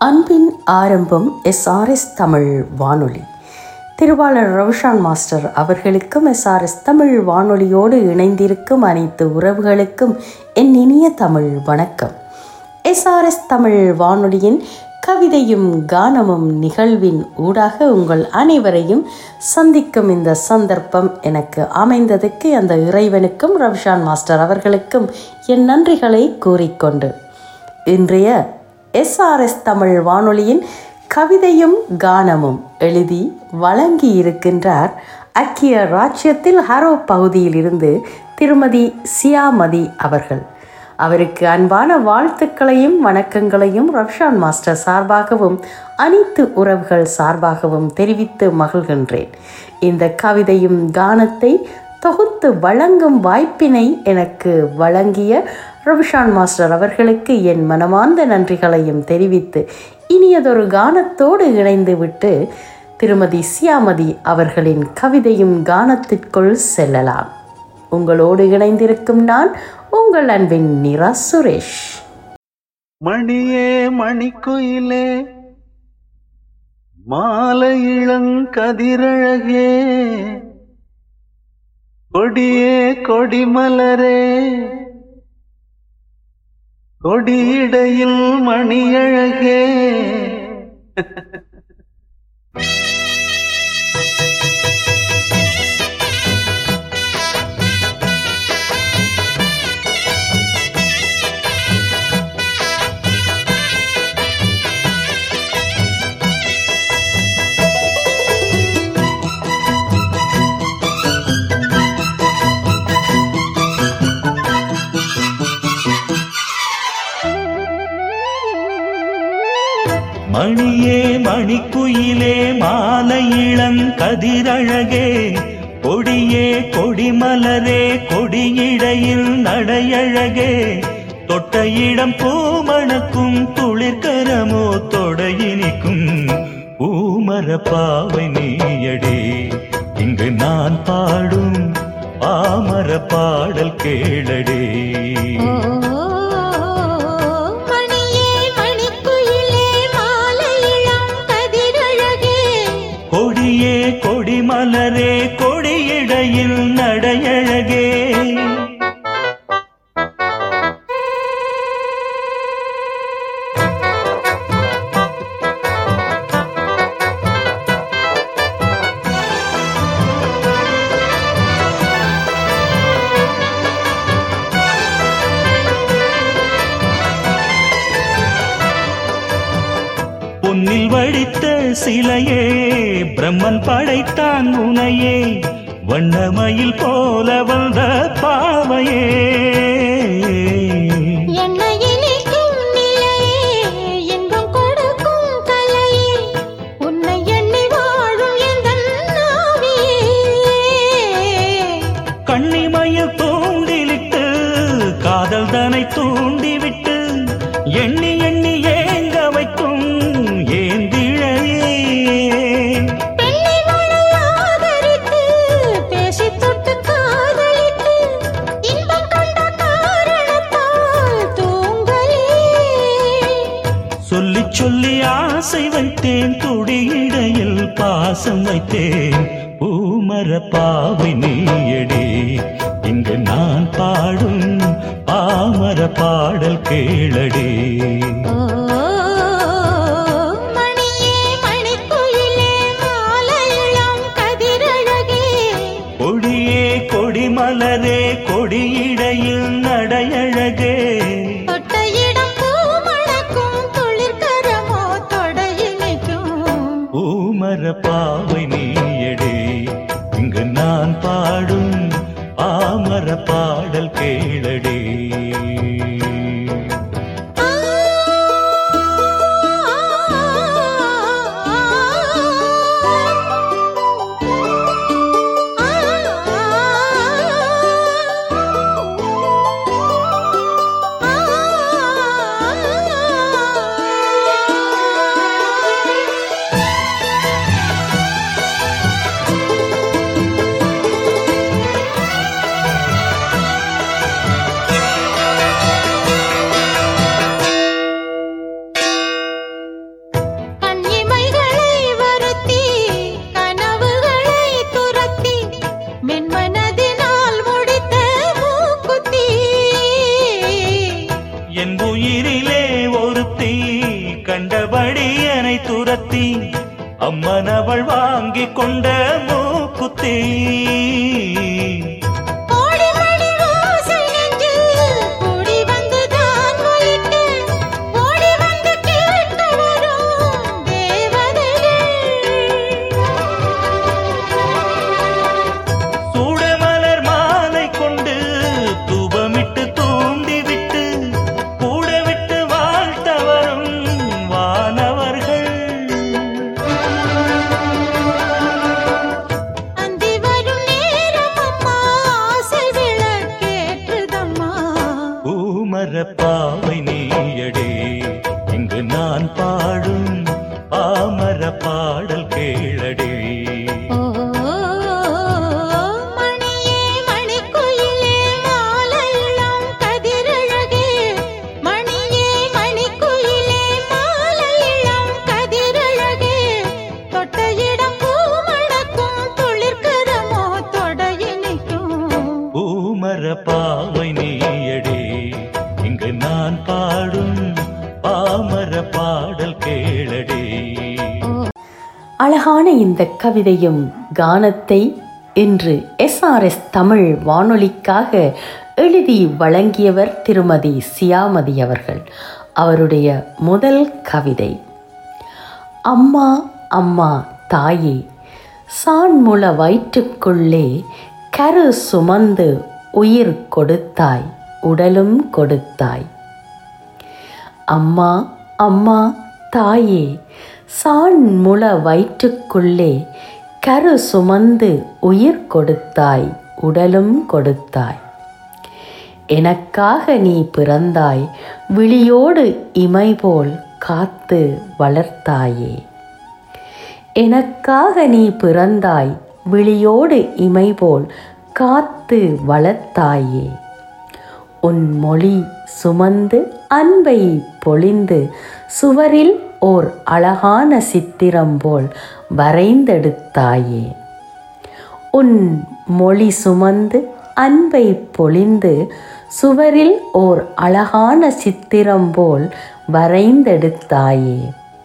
அன்பின் ஆரம்பம் எஸ்ஆர்எஸ் தமிழ் வானொலி திருவாளர் ரவிஷான் மாஸ்டர் அவர்களுக்கும் எஸ்ஆர்எஸ் தமிழ் வானொலியோடு இணைந்திருக்கும் அனைத்து உறவுகளுக்கும் என் இனிய தமிழ் வணக்கம் எஸ்ஆர்எஸ் தமிழ் வானொலியின் கவிதையும் கானமும் நிகழ்வின் ஊடாக உங்கள் அனைவரையும் சந்திக்கும் இந்த சந்தர்ப்பம் எனக்கு அமைந்ததுக்கு அந்த இறைவனுக்கும் ரவிஷான் மாஸ்டர் அவர்களுக்கும் என் நன்றிகளை கூறிக்கொண்டு இன்றைய எஸ்ஆர்எஸ் தமிழ் வானொலியின் கவிதையும் கானமும் எழுதி வழங்கி இருக்கின்றார் அக்கிய ராஜ்யத்தில் ஹரோ பகுதியிலிருந்து திருமதி சியாமதி அவர்கள் அவருக்கு அன்பான வாழ்த்துக்களையும் வணக்கங்களையும் ரவ்ஷான் மாஸ்டர் சார்பாகவும் அனைத்து உறவுகள் சார்பாகவும் தெரிவித்து மகிழ்கின்றேன் இந்த கவிதையும் கானத்தை தொகுத்து வழங்கும் வாய்ப்பினை எனக்கு வழங்கிய ரவிஷான் மாஸ்டர் அவர்களுக்கு என் மனமார்ந்த நன்றிகளையும் தெரிவித்து இனியதொரு கானத்தோடு இணைந்து விட்டு திருமதி சியாமதி அவர்களின் கவிதையும் கானத்திற்குள் செல்லலாம் உங்களோடு இணைந்திருக்கும் நான் உங்கள் அன்பின் நிரா சுரேஷ் மணியே மணிக்குயிலே மாலை இளங்கதிரழகே கொடியே கொடிமலரே கொடியிடையில் மணியழகே மணியே மணிக்குயிலே மாலை இளங்கதிரழகே கொடியே கொடிமலரே கொடியிடையில் நடையழகே தொட்ட இடம் பூமணக்கும் துளிர்கரமோ தொடையினிக்கும் பூமர பாவை நீயடே இங்கு நான் பாடும் பாமர பாடல் கேளடே மணியே மணிக்குயிலே மாலை இளம் கதிரழகே கொடியே கொடிமலரே கொடியிடையில் நடையழகே பொன்னில் வடித்த சிலையே பிரம்மன் படைத்தான் உனையே வண்ணமயில் போல வந்த பாவையே என்னை இனிக்கும் நிலையே இன்பம் கொடுக்கும் கலையே உன்னை எண்ணி வாழும் எந்தன் நாவியே கண்ணிமயில் தூண்டிலிட்டு காதல் தனை தூண்டிவிட்டு எண்ணி எண்ணி ஏங்க வைக்கும் ஏந்திழையே பெண்ணை மழை ஆதரித்து பேசி தொட்டு காதலித்து இன்பம் கண்ட காரணத்தால் தூங்கலே சொல்லி சொல்லி ஆசை வைத்தேன் துடியிடையில் பாசம் வைத்தேன் பூமர பாவை நீயடி இங்கு நான் பாடும் பாமர பாடல் கேளடி ஓ மணியே மணிக்குயிலே மாலை இளம் கதிரழகே கொடியே கொடிமலரே கொடியிடையில் நடையழகே தொட்ட இடம் பூமணக்கும் துளிர்கரமோ தொடையினிக்கும் பூமர பாவை நீயடி இங்கு நான் பாடும் பாமர பாடல் கேளடி ஆ ஆ கண்டபடி என்னை துரத்தி அம்மன் அவள் வாங்கி கொண்ட மூக்குத்தி கோடி மணி ஓசை நெஞ்சில் கூடி வந்துதான் ஒலிக்க, ஓடி வந்து கேட்க வரும் தேவதைகள். சூடமலர் மாலை கொண்டு தூபமிட்டு தூண்டிவிட்டு கூட விட்டு வாழ்த்த வரும் வானவர்கள் அந்தி வரும் நேரம் அம்மா ஆசை விளக்கேற்றுதம்மா. பூமர பாவை நீயடே இங்கு நான் பாடும் பாமர பாடல் கேளடே ஓ, மணியே மணிக்குயிலே மாலை இளம் கதிரழகே. மணியே மணிக்குயிலே மாலை இளம் கதிரழகே. தொட்ட இடம் பூ மணக்கும் துளிர்க்கரமோ தொடையினிக்கும் பூமர பாவை நீயடே இங்கு நான் பாடும் பாமர பாடல் கேளடே அழகான இந்த கவிதையும் கானத்தை இன்று எஸ்ஆர்எஸ் தமிழ் வானொலிக்காக எழுதி வழங்கியவர் திருமதி சியாமதி அவர்கள் அவருடைய முதல் கவிதை அம்மா அம்மா தாயே சான்முள வயிற்றுக்குள்ளே கரு சுமந்து உயிர் கொடுத்தாய் உடலும் கொடுத்தாய் அம்மா அம்மா தாயே சான் முள வயிற்றுக்குள்ளே கரு சுமந்து உயிர் கொடுத்தாய் உடலும் கொடுத்தாய் எனக்காக நீ பிறந்தாய் விழியோடு இமை போல் காத்து வளர்த்தாயே எனக்காக நீ பிறந்தாய் விழியோடு இமை போல் காத்து வளர்த்தாயே உன் மொழி சுமந்து அன்பை பொழிந்து சுவரில் ஓர் அழகான சித்திரம் போல் வரைந்தெடுத்தாயே உன் மொழி சுமந்து அன்பை பொழிந்து சுவரில் ஓர் அழகான சித்திரம் போல் வரைந்தெடுத்தாயே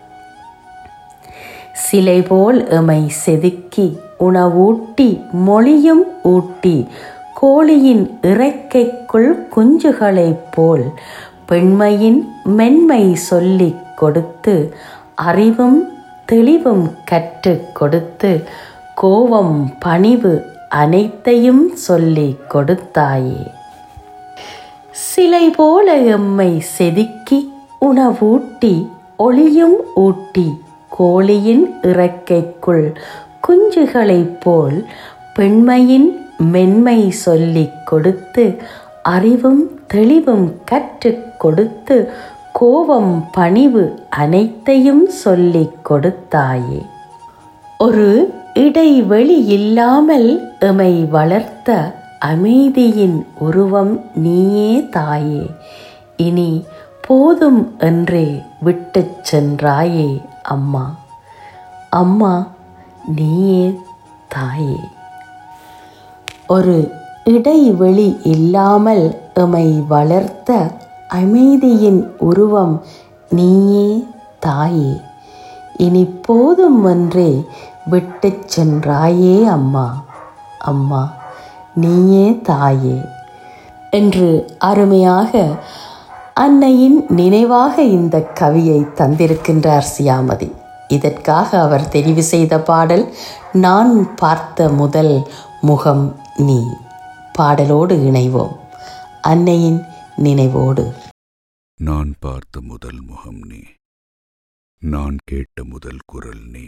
சிலை போல் எமை செதுக்கி உணவூட்டி மொழியும் ஊட்டி கோழியின் இறக்கைக்குள் குஞ்சுகளைப் போல் பெண்மையின் மென்மை சொல்லிக் கொடுத்து அறிவும் தெளிவும் கற்றுக் கொடுத்து கோபம் பணிவு அனைத்தையும் சொல்லிக் கொடுத்தாயே சிலை போல எம்மை செதுக்கி உணவூட்டி ஒளியும் ஊட்டி கோழியின் இறக்கைக்குள் குஞ்சுகளைப் போல் பெண்மையின் மென்மை சொல்லிக் கொடுத்து அறிவும் தெளிவும் கற்றுக் கொடுத்து கோபம் பணிவு அனைத்தையும் சொல்லிக் கொடுத்தாயே ஒரு இடைவெளி இல்லாமல் எமை வளர்த்த அமைதியின் உருவம் நீயே தாயே இனி போதும் என்றே விட்டுச் சென்றாயே அம்மா அம்மா நீயே தாயே ஒரு இடைவெளி இல்லாமல் எமை வளர்த்த அமைதியின் உருவம் நீயே தாயே இனி போதும் என்றே விட்டுச் சென்றாயே அம்மா அம்மா நீயே தாயே என்று அருமையாக அன்னையின் நினைவாக இந்த கவியை தந்திருக்கின்றார் சியாமதி இதற்காக அவர் தெரிவு செய்த பாடல் நான் பார்த்த முதல் முகம் நீ பாடலோடு இணைவோம் அன்னையின் நினைவோடு நான் பார்த்த முதல் முகம் நீ நான் கேட்ட முதல் குரல் நீ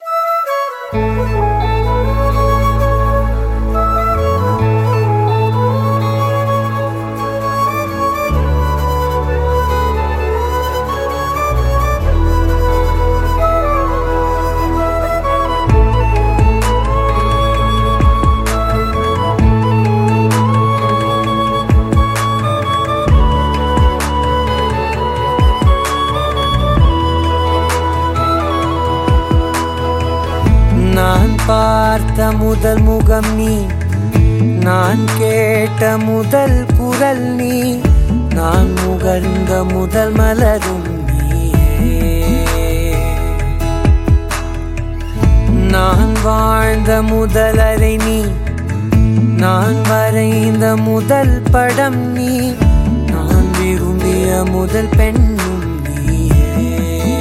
நான் பார்த்த முதல் முகம் நீ நான் கேட்ட முதல் குரல் நீ நான் முகர்ந்த முதல் மலரும் நீயே வாழ்ந்த முதலரை நீ நான் வரைந்த முதல் படம் நீ நான் விரும்பிய முதல் பெண்ணும் நீயே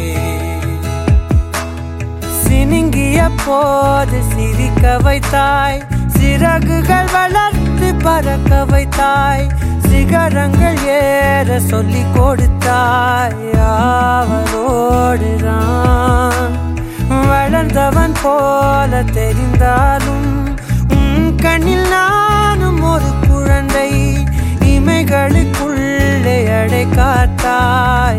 சினுங்கிய போது சிரிக்க வைத்தாய் சிறகுகள் வளர்த்து பறக்க வைத்தாய் சிகரங்கள் ஏற சொல்லி கொடுத்தாய் அவரோடுதான் வளர்ந்தவன் போல தெரிந்தாலும் உன் கண்ணில் நானும் ஒரு குழந்தை இமைகளுக்குள்ளே அடை காத்தாய்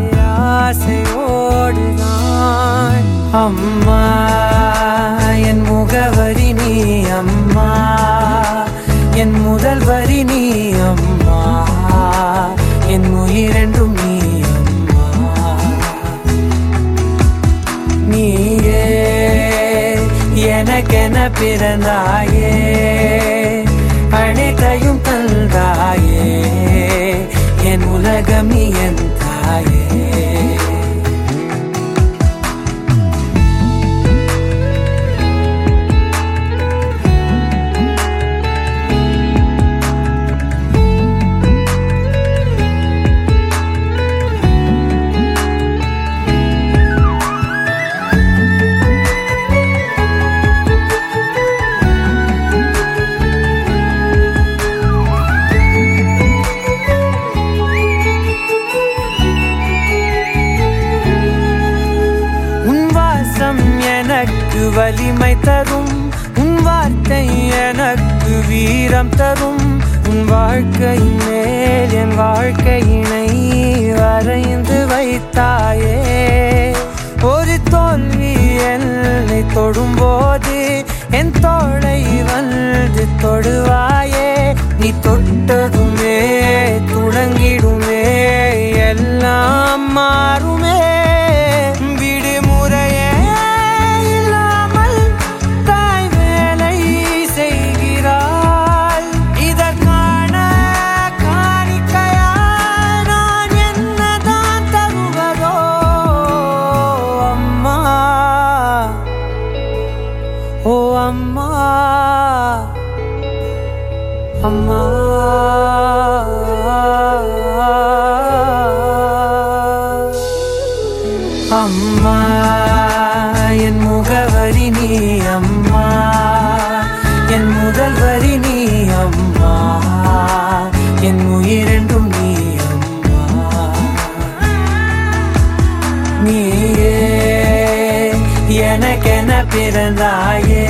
ஆசையோடுதான் அம்மா என் முகவரி நீ அம்மா என் முதல் வரி நீ அம்மா என் உயிரென்றும் நீ அம்மா நீயே எனக்கென பிறந்தாயே அனைத்தையும் தந்தாயே என் உலகம் நீ என் தாயே உன் வாசம் எனக்கு வலிமை தரும் உன் வார்த்தை எனக்கு வீரம் தரும் உன் வாழ்க்கை மேல் என் வாழ்க்கையினை வரைந்து வைத்தாயே ஒரு தோல்வி என்னை தொடும்போது என் தோளை வந்து தொடுவாயே நீ தொட்டதுமே தொடங்கிடுமே எல்லாம் மாறுமே விடுமுறையே இல்லாமல் தாய் வேலை செய்கிறாள் இதற்கான காணிக்கையாய் நான் என்னதான் தருவதோ அம்மா ஓ அம்மா அம்மா அம்மா என் முகவரி நீ அம்மா என் முதல் வரி நீ அம்மா என் உயிரென்றும் நீ அம்மா நீயே எனக்கென பிறந்தாயே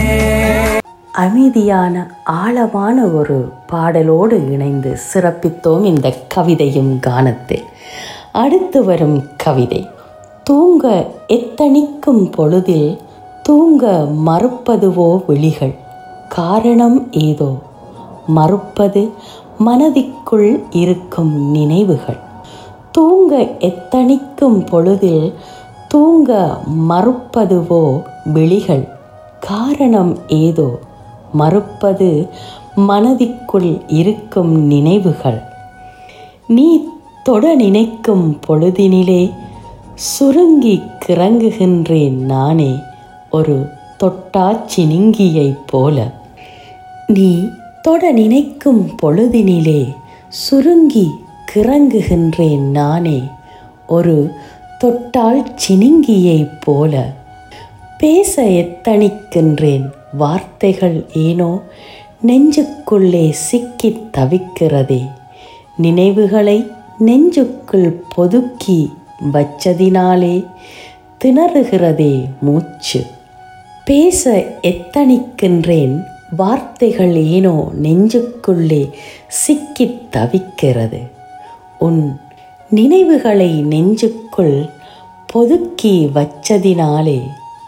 அமைதியான ஆழமான ஒரு பாடலோடு இணைந்து சிறப்பித்தோம் இந்த கவிதையும் கானத்தில் அடுத்து வரும் கவிதை தூங்க எத்தனிக்கும் பொழுதில் தூங்க மறுப்பதுவோ விழிகள் காரணம் ஏதோ மறுப்பது மனதிற்குள் இருக்கும் நினைவுகள் தூங்க எத்தனிக்கும் பொழுதில் தூங்க மறுப்பதுவோ விழிகள் காரணம் ஏதோ மறுப்பது மனதிற்குள் இருக்கும் நினைவுகள் நீ தொட நினைக்கும் பொழுதினிலே சுருங்கி கிறங்குகின்றேன் நானே ஒரு தொட்டாச்சினிங்கியைப் போல நீ தொட நினைக்கும் பொழுதினிலே சுருங்கி கிறங்குகின்றேன் நானே ஒரு தொட்டால் சினிங்கியைப் போல பேச எத்தனிக்கின்றேன் வார்த்தைகள் ஏனோ நெஞ்சுக்குள்ளே சிக்கித் தவிக்கிறதே நினைவுகளை நெஞ்சுக்குள் பொதுக்கி வச்சதினாலே திணறுகிறதே மூச்சு பேச எத்தனிக்கின்றேன் வார்த்தைகள் ஏனோ நெஞ்சுக்குள்ளே சிக்கித் தவிக்கிறது உன் நினைவுகளை நெஞ்சுக்குள் பொதுக்கி வச்சதினாலே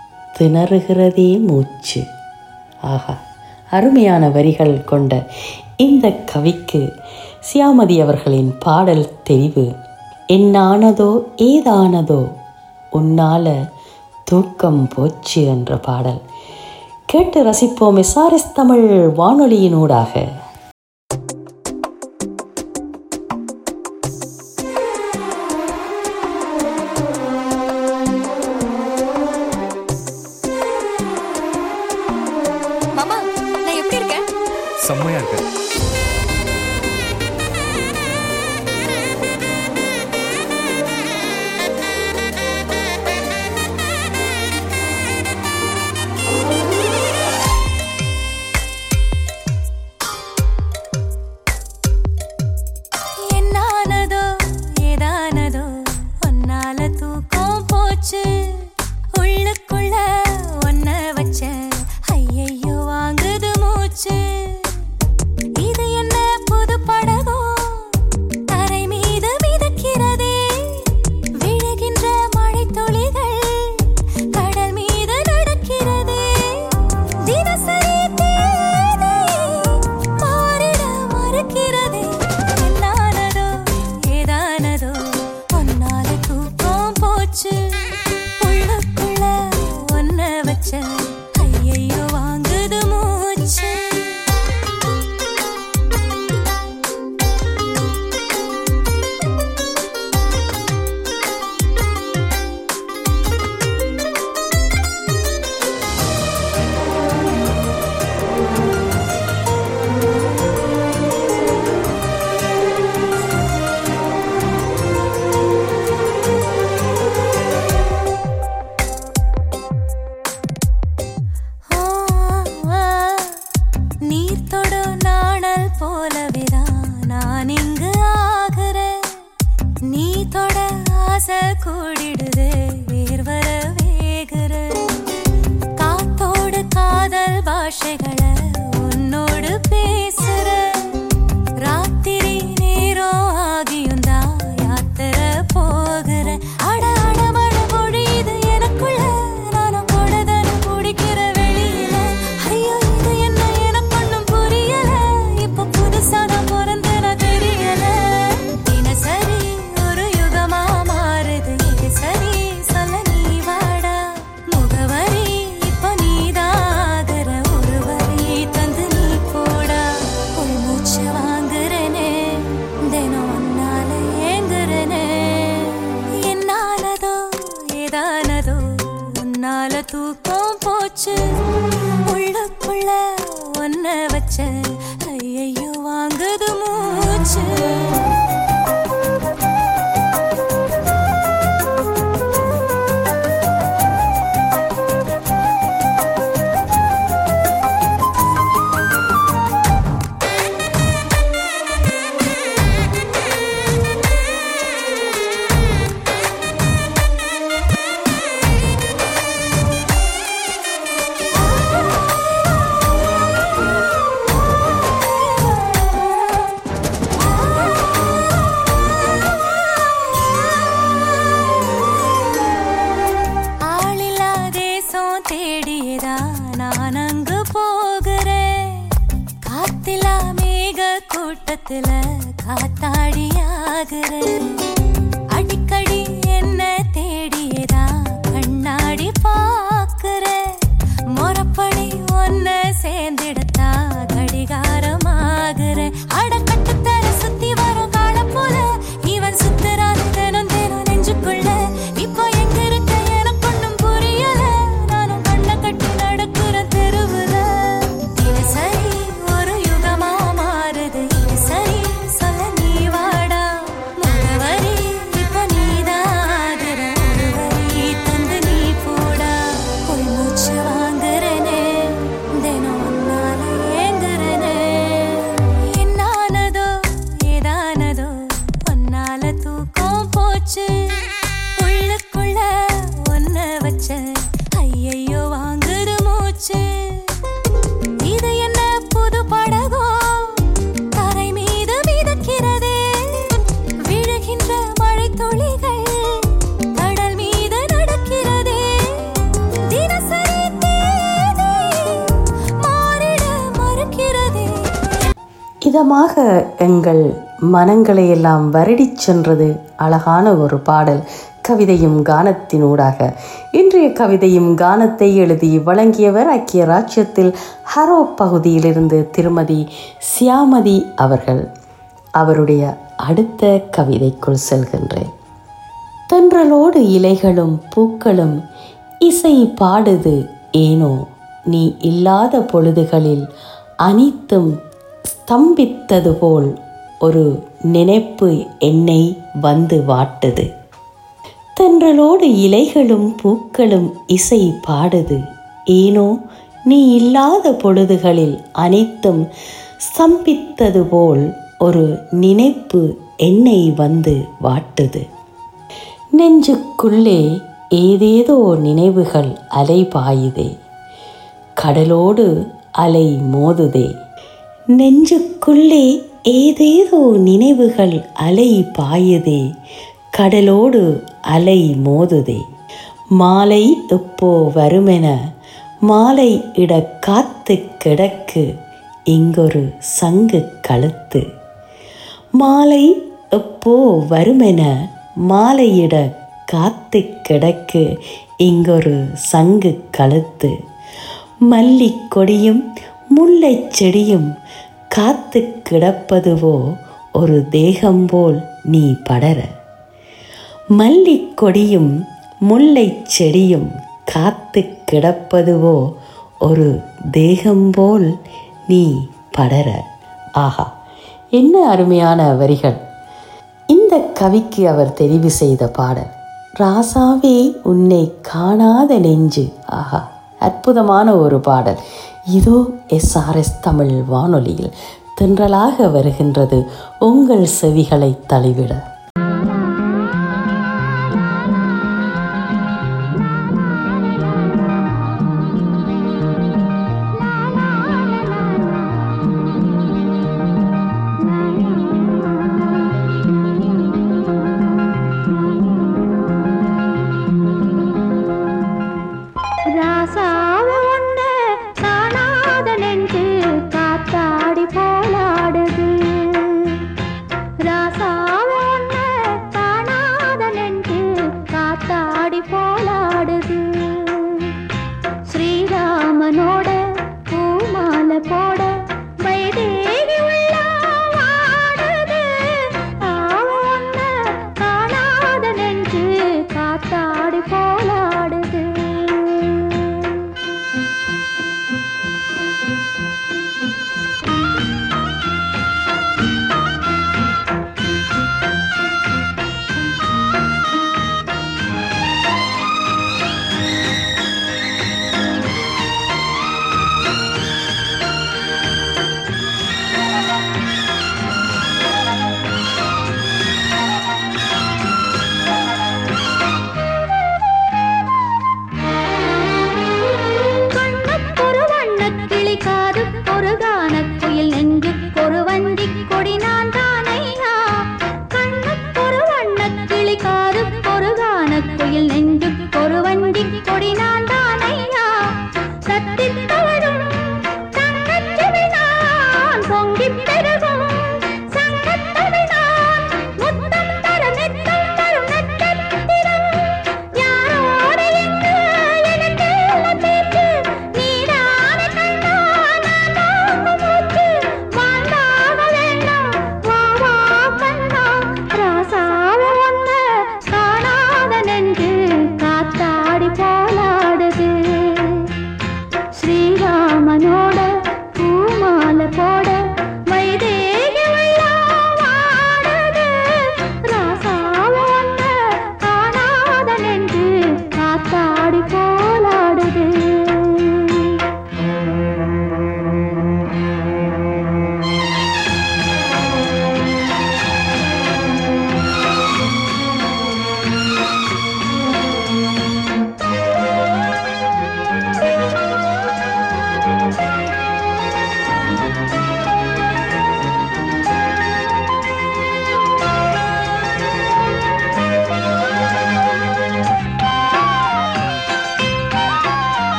திணறுகிறதே மூச்சு ஆஹா அருமையான வரிகள் கொண்ட இந்த கவிக்கு சியாமதி அவர்களின் பாடல் தெரிவு என்னானதோ ஏதானதோ உன்னால தூக்கம் போச்சு என்ற பாடல் கேட்டு ரசிப்போம் எஸ்ஆர்எஸ் தமிழ் வானொலியினூடாக ஆ பாஷைகளை உன்னோடு பேசுற ராத்திரி நேரம் ஆகியும் தான் யாத்திரை போகிற அட அட மழை பொழியுது எனக்குள்ள நானும் கொடதன குடிக்கிற வெளியில ஐயோ இது என்ன எனக்கு ஒண்ணும் புரியல இப்ப புதுசா தான் பிறந்து நான் தெரியல தினசரி ஒரு யுகமா மாறுது இது சரி சொல்ல நீ வாடா முகவரி இப்ப நீதாகிற ஒரு வரி தந்து நீ போடா ஒரு மூச்சு வாங்குறனே தினம் ஒன்னால ஏங்குறனே என்னாலதோ ஏதானதோ உன்னால தூக்கம் போச்சு உள்ளுக்குள்ள ஒன்ன வச்ச ஐயையோ வாங்குது மூச்சு ஆளில்லா தேசம் தேடியதா நான் அங்கு போகிறேன் காத்திலா மேக கூட்டத்துல காத்தாடியாகிறேன் அடிக்கடி என்ன தேடியதா கண்ணாடி பார்க்கிறேன் முறப்படி ஒன்ன சேர்ந்திடத்தா கடிகாரமாகிறேன் அடக்கட்டு தர சுத்தி வரும் காலம் போல இவன் சுத்துறான் தினம் தினம் நெஞ்சுக்குள்ள இப்போ எங்க இருக்க எனக்கு ஒண்ணும் புரியல நானும் கண்ணை கட்டி நடக்கிற தெருவுல தினசரி ஒரு யுகமா மாறுது இது சரி சொல்ல நீ வாடா முகவரி இப்ப நீதாகிற ஒரு வரி தந்து நீ போடா ஒரு மூச்சு வாங்குறனே தினம் ஒன்னால ஏங்குறனே என்னானதோ ஏதானதோ ஒன்னால தூக்கம் போச்சு உள்ளுக்குள்ள ஒன்ன வச்ச ஐயையோ வாங்குது மூச்சு இது என்ன புது படகோ தரை மீது மிதக்கிறதே விழுகின்ற மழை துளிகள் கடல் மீது நடக்கிறதே தினசரி தேதி மாறிட மறுக்கிறதே இதமாக எங்கள் மனங்களை எல்லாம் வருடிச் சென்றது அழகான ஒரு பாடல் கவிதையும் கானத்தினூடாக இன்றைய கவிதையும் கானத்தை எழுதி வழங்கியவர் ஐக்கிய ராஜ்யத்தில் ஹரோ பகுதியிலிருந்து திருமதி சியாமதி அவர்கள் அவருடைய அடுத்த கவிதைக்குள் செல்கின்றேன் தென்றலோடு இலைகளும் பூக்களும் இசை பாடுது ஏனோ நீ இல்லாத பொழுதுகளில் அனைத்தும் ஸ்தம்பித்தது போல் ஒரு நினைப்பு என்னை வந்து வாட்டுது தென்றலோடு இலைகளும் பூக்களும் இசை பாடுது ஏனோ நீ இல்லாத பொழுதுகளில் அனைத்தும் ஸ்தம்பித்தது போல் ஒரு நினைப்பு என்னை வந்து வாட்டுது நெஞ்சுக்குள்ளே ஏதேதோ நினைவுகள் அலை பாயுதே கடலோடு அலை மோதுதே நெஞ்சுக்குள்ளே ஏதேதோ நினைவுகள் அலை பாயுதே கடலோடு அலை மோதுதே மாலை எப்போ வருமென மாலை இட காத்து கிடக்கு இங்கொரு சங்கு கழுத்து மாலை எப்போ வருமென மாலையிட காத்து கிடக்கு இங்கொரு சங்கு கழுத்து மல்லிக் கொடியும் முல்லைச் செடியும் காத்து கிடப்பதுவோ ஒரு தேகம் போல் நீ படர மல்லிக் கொடியும் முல்லைச் செடியும் காத்து கிடப்பதுவோ ஒரு தேகம் போல் நீ படர ஆஹா என்ன அருமையான வரிகள் இந்த கவிக்கு அவர் தெரிவு செய்த பாடல் ராசாவே உன்னை காணாத நெஞ்சு ஆஹா அற்புதமான ஒரு பாடல் இதோ எஸ்ஆர்எஸ் தமிழ் வானொலியில் தென்றலாக வருகின்றது உங்கள் செவிகளை தழுவிட la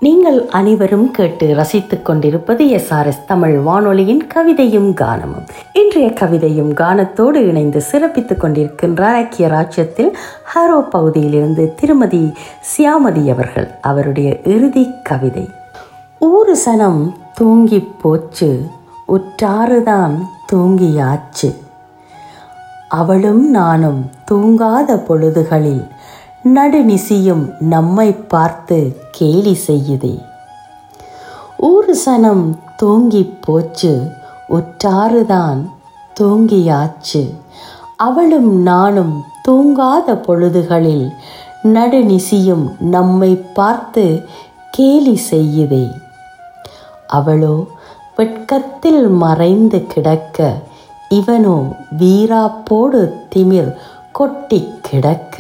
நீங்கள் அனைவரும் கேட்டு ரசித்துக் கொண்டிருப்பது எஸ்ஆர்எஸ் தமிழ் வானொலியின் கவிதையும் கானமும் இன்றைய கவிதையும் கானத்தோடு இணைந்து சிறப்பித்துக் கொண்டிருக்கின்றார் ஐக்கிய ராஜ்யத்தில் ஹரோ பகுதியிலிருந்து திருமதி சியாமதி அவர்கள் அவருடைய இறுதி கவிதை ஊரு சனம் தூங்கி போச்சு உற்றாறுதான் தூங்கியாச்சு அவளும் நானும் தூங்காத பொழுதுகளில் நடுநிசியும் நம்மை பார்த்து கேலி செய்யுதே ஊரு சனம் தூங்கி போச்சு உற்றாறுதான் தூங்கியாச்சு அவளும் நானும் தூங்காத பொழுதுகளில் நடுநிசியும் நம்மை பார்த்து கேலி செய்யுதே அவளோ வெட்கத்தில் மறைந்து கிடக்க இவனோ வீராப்போடு திமிர் கொட்டி கிடக்க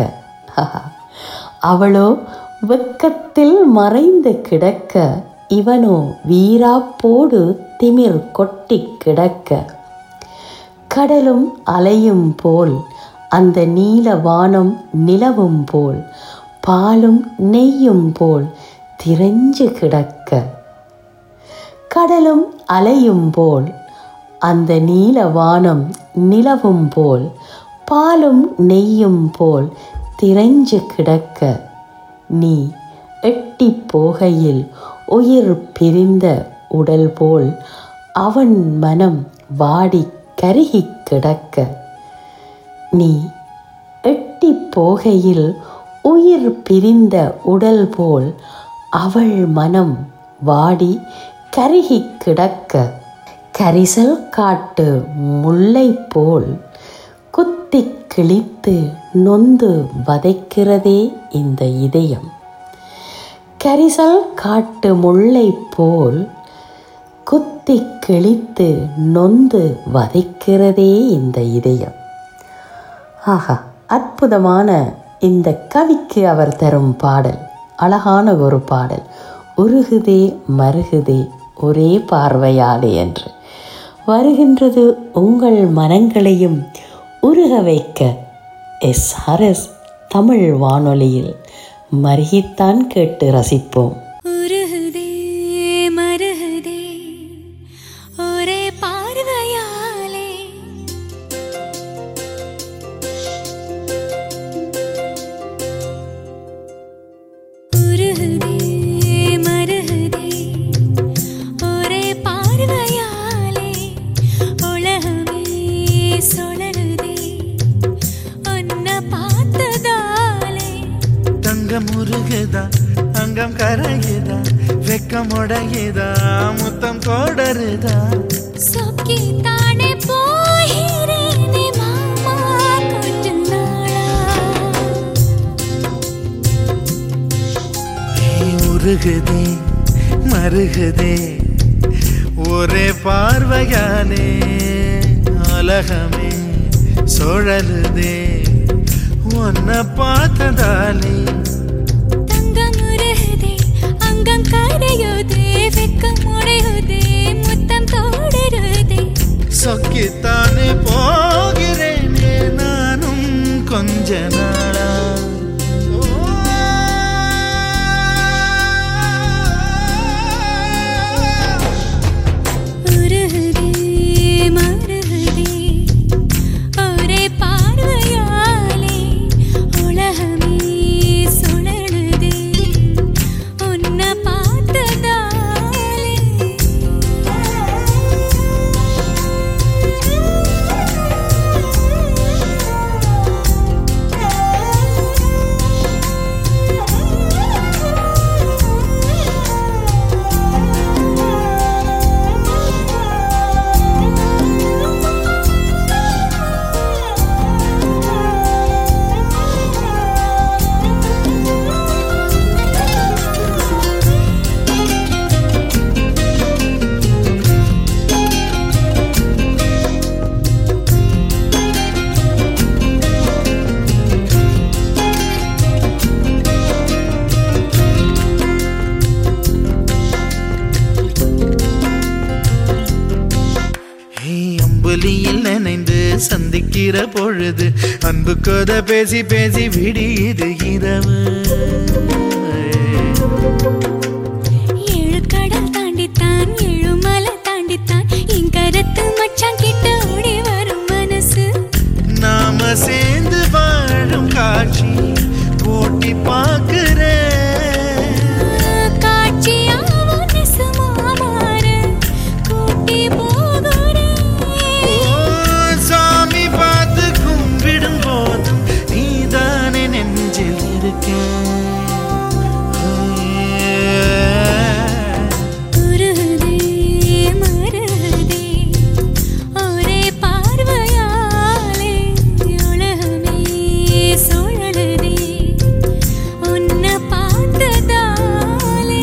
அவளோ வெட்கத்தில் மறைந்து கிடக்க இவனோ வீராப்போடு திமிர் கொட்டி கிடக்க கடலும் அலையும் போல் அந்த நீல வானம் நிலவும் போல் பாலும் நெய்யும் போல் திரைஞ்சு கிடக்க கடலும் அலையும் போல் அந்த நீல வானம் நிலவும் போல் பாலும் நெய்யும் போல் திரைஞ்சு கிடக்க நீ எட்டி போகையில் உயிர் பிரிந்த உடல் போல் அவன் மனம் வாடி கருகி கிடக்க நீ எட்டி போகையில் உயிர் பிரிந்த உடல் போல் அவள் மனம் வாடி கருகி கிடக்க கரிசல் காட்டு முல்லை போல் குத்தி கிழித்து நொந்து வதைக்கிறதே இந்த இதயம் கரிசல் காட்டு முல்லை போல் குத்தி கிழித்து நொந்து வதைக்கிறதே இந்த இதயம் ஆஹா அற்புதமான இந்த கவிக்கு அவர் தரும் பாடல் அழகான ஒரு பாடல் உருகுதே மருகுதே ஒரே பார்வையாலே என்று வருகின்றது உங்கள் மனங்களையும் உருக வைக்க எஸ்ஆர்எஸ் தமிழ் வானொலியில் மருகித்தான் கேட்டு ரசிப்போம் உருகுதே மருகுதே ஒரே பார்வையாலே உருகுதே மருகுதே ஒரே பார்வையாலே உலகமே சுழலுதே உன்னை பார்த்ததாலே தங்கம் உருகுதா அங்கம் கரையுதா வெக்கம் உடையுதா முத்தம் கோடருதா சொக்கி தானே போகிறேனே மாமா கொஞ்ச நாளா நீ உருகுதே மருகுதே ஒரே பார்வையாலே அலகமே சுழலுதே உன்னை பார்த்ததாலே தங்கம் உருகுதே அங்கம் கரையுதே வெக்கம் உடையுதே முத்தம் தோடருதே சொக்கித்தானே போகிறேனே நானும் கொஞ்ச நாளா உருகுதே மருகுதே ஒரே பார்வையாலே உலகமே சுழலுதே உன்னை பார்த்ததாலே ஏய், அம்புலியில் நினைந்து சந்திக்கிற பொழுது அன்பு கதை பேசி பேசி விடியுது இரவு தாண்டித்தான் எழுமலை தாண்டித்தான் என் கரத்து மச்சான் கிட்ட ஓடி வரும் மனசு நாம சேர்ந்து வாழும் காட்சி போட்டி பார்க்கிறேன் காட்சியாவும் நெசமா மாற கூட்டி போகிறேன் ஓ, சாமி பார்த்து கும்பிடும் போதும் நீதானே நெஞ்சில் இருக்க உருகுதே மருகுதே ஒரே பார்வையாலே உலகமே சுழலுதே உன்னை பார்த்ததாலே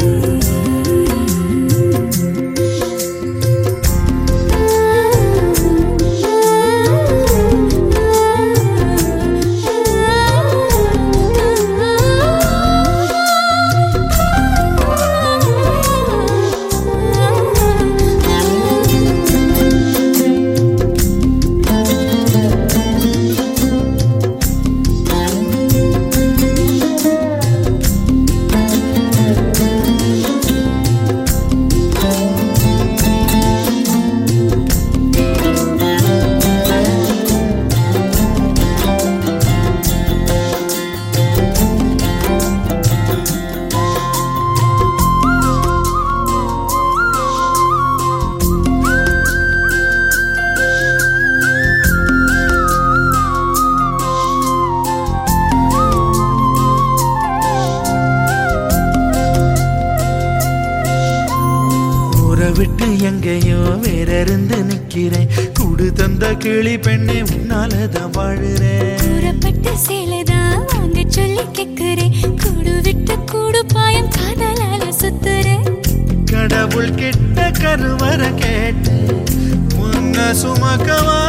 ஊரை விட்டு எங்கேயோ வேற இருந்து நிக்கிறேன் கூடு தந்த கிளி பெண்ணே உன்னாலதான் வாழுறேன் கூறப்பட்ட சேலைதான் வாங்க சொல்லி கேக்குறேன் கூடு விட்டு கூடு பாயம் காதலால சுத்துறேன் கடவுள் கிட்ட கருவற கேட்டு முன்ன சுமக்கவா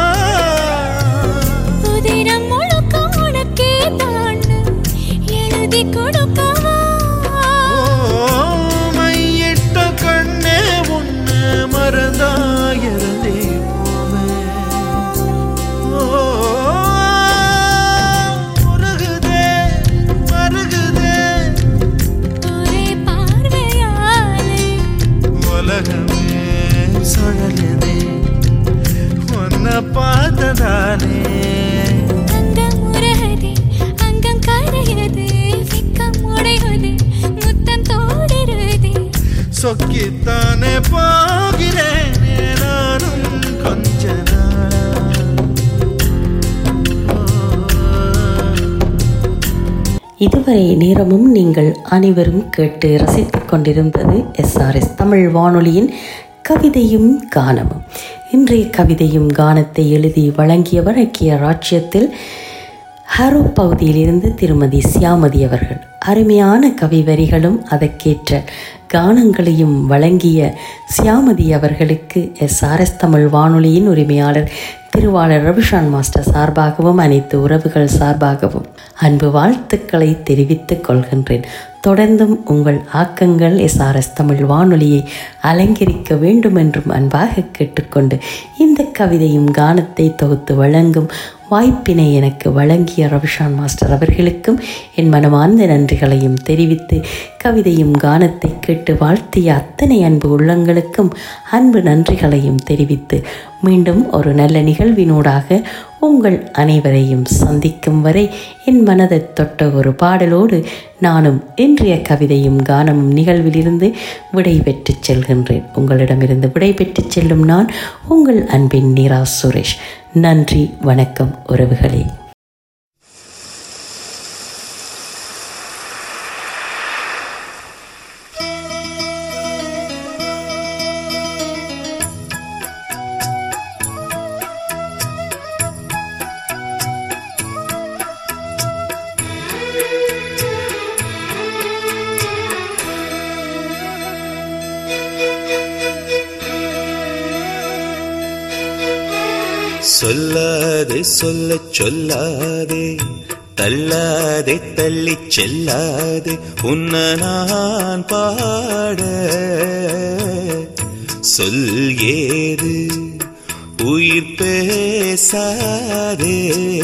உதிரம் முழுக்க உனக்கே தாண்டு எழுதி கொடுக்கவா ஓ, மையிட்ட கண்ணே உன்னை மறந்தாயிருந்தே போவேன் ஓ, முருகுதே, மருகுதே, ஒரே பார்வையாலே உலகமே சுழலுதே உன்னை பார்த்ததாலே அங்கம் உருகுதே அங்கம் கரையுது வெக்கம் உடையுது முத்தம் தோடுறதே சொக்கித்தானே போகிறேன் நானும் கொஞ்ச நாளா இதுவரை நேரமும் நீங்கள் அனைவரும் கேட்டு ரசித்துக் கொண்டிருந்தது எஸ்ஆர்எஸ் தமிழ் வானொலியின் கவிதையும் கானமும் இன்றைய கவிதையும் கானத்தை எழுதி வழங்கியவர் ஐக்கிய ராஜ்யத்தில் ஹரோ பகுதியிலிருந்து திருமதி சியாமதி அவர்கள் அருமையான கவி வரிகளும் அதற்கேற்ற கானங்களையும் வழங்கிய சியாமதி அவர்களுக்கு எஸ்ஆர்எஸ் தமிழ் வானொலியின் உரிமையாளர் திருவாளர் ரவிஷான் மாஸ்டர் சார்பாகவும் அனைத்து உறவுகள் சார்பாகவும் அன்பு வாழ்த்துக்களை தெரிவித்துக் கொள்கின்றேன் தொடர்ந்தும் உங்கள் ஆக்கங்கள் எஸ்ஆர்எஸ் தமிழ் வானொலியை அலங்கரிக்க வேண்டும் என்றும் அன்பாக கேட்டுக்கொண்டு இந்த கவிதையும் கானத்தை தொகுத்து வழங்கும் வாய்ப்பினை எனக்கு வழங்கிய ரவிஷான் மாஸ்டர் அவர்களுக்கும் என் மனமார்ந்த நன்றிகளையும் தெரிவித்து கவிதையும் கானத்தை கேட்டு வாழ்த்திய அத்தனை அன்பு உள்ளங்களுக்கும் அன்பு நன்றிகளையும் தெரிவித்து மீண்டும் ஒரு நல்ல நிகழ்வினூடாக உங்கள் அனைவரையும் சந்திக்கும் வரை என் மனதை தொட்ட ஒரு பாடலோடு நானும் இன்றைய கவிதையும் கானமும் நிகழ்விலிருந்து விடை பெற்றுச் செல்கின்றேன் உங்களிடமிருந்து விடை பெற்றுச் செல்லும் நான் உங்கள் அன்பின் நீரா சுரேஷ் நன்றி வணக்கம் உறவுகளே சொல்லாதே சொல்ல சொல்லாதே தள்ளாதே தள்ளி செல்லாதே உன்ன நான் பாட சொல் ஏது உயிர் பேசாதே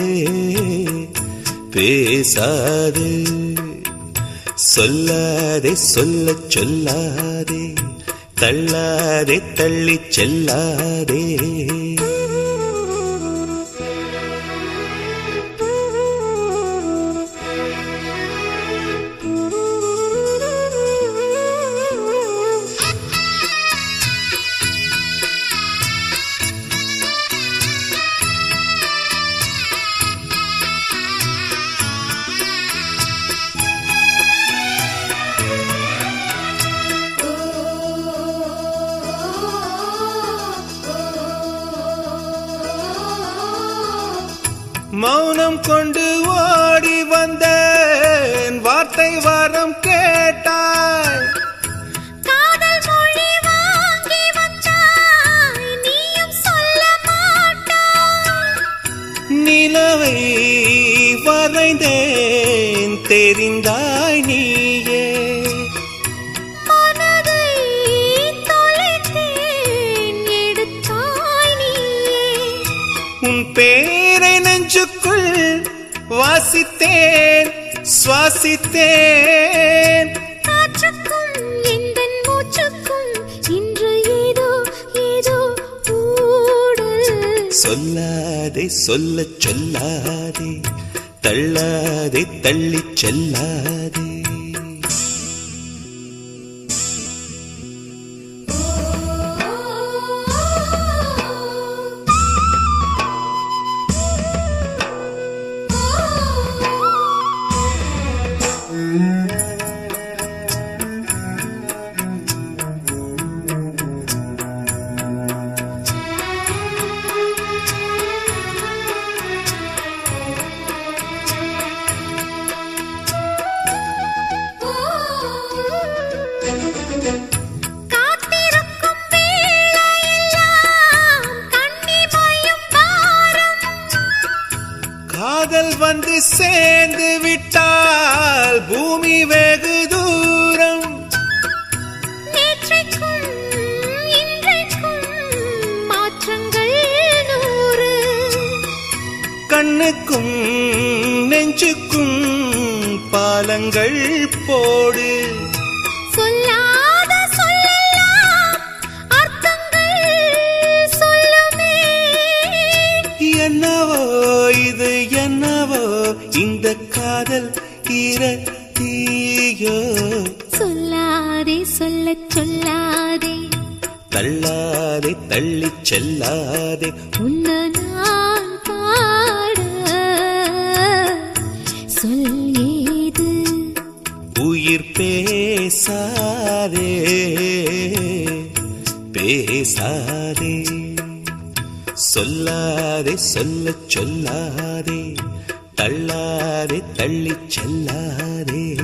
பேசாதே சொல்லாதே சொல்ல சொல்லாதே தள்ளாதே தள்ளிச் செல்லாதே மௌனம் கொண்டு ஓடி வந்தேன் வார்த்தை வரம் கேட்டாய் காதல் மொழி வாங்கி வந்தாய் நீயும் சொல்ல மாட்டாய் நிலவை வரைந்தேன் தெரிந்தாய் நீயே மனதை தொலைத்தேன் எடுத்தாய் நீயே உன் பேரை நெஞ்சுக்குள் வாசித்தேன் சுவாசித்தேன் காற்றுக்கும் எந்தன் மூச்சுக்கும் இன்று ஏதோ ஏதோ ஊடல் சொல்லாதே சொல்லச் சொல்லாதே தள்ளாதே தள்ளிச் செல்லாதே காத்திருக்கும் வேளையெல்லாம் கண்ணிமையும் பாரம் காதல் வந்து சேர்ந்து விட்டால் பூமி வெகு தூரம் நேற்றைக்கும் இன்றைக்கும் மாற்றங்கள் நூறு கண்ணுக்கும் நெஞ்சுக்கும் பாலங்கள் போடு சொல்லாத சொல்லெல்லாம் அர்த்தங்கள் சொல்லுமே என்னவோ இது என்னவோ இந்த காதல் ஈர தீயோ சொல்லாதே சொல்லச் சொல்லாதே தள்ளாதே தள்ளிச் செல்லாதே உன்ன நான் பாட சொல் ஏது உயிர் பேசாதே பேசாதே சொல்லாதே சொல்லச் சொல்லாதே தள்ளாதே தள்ளிச் செல்லாதே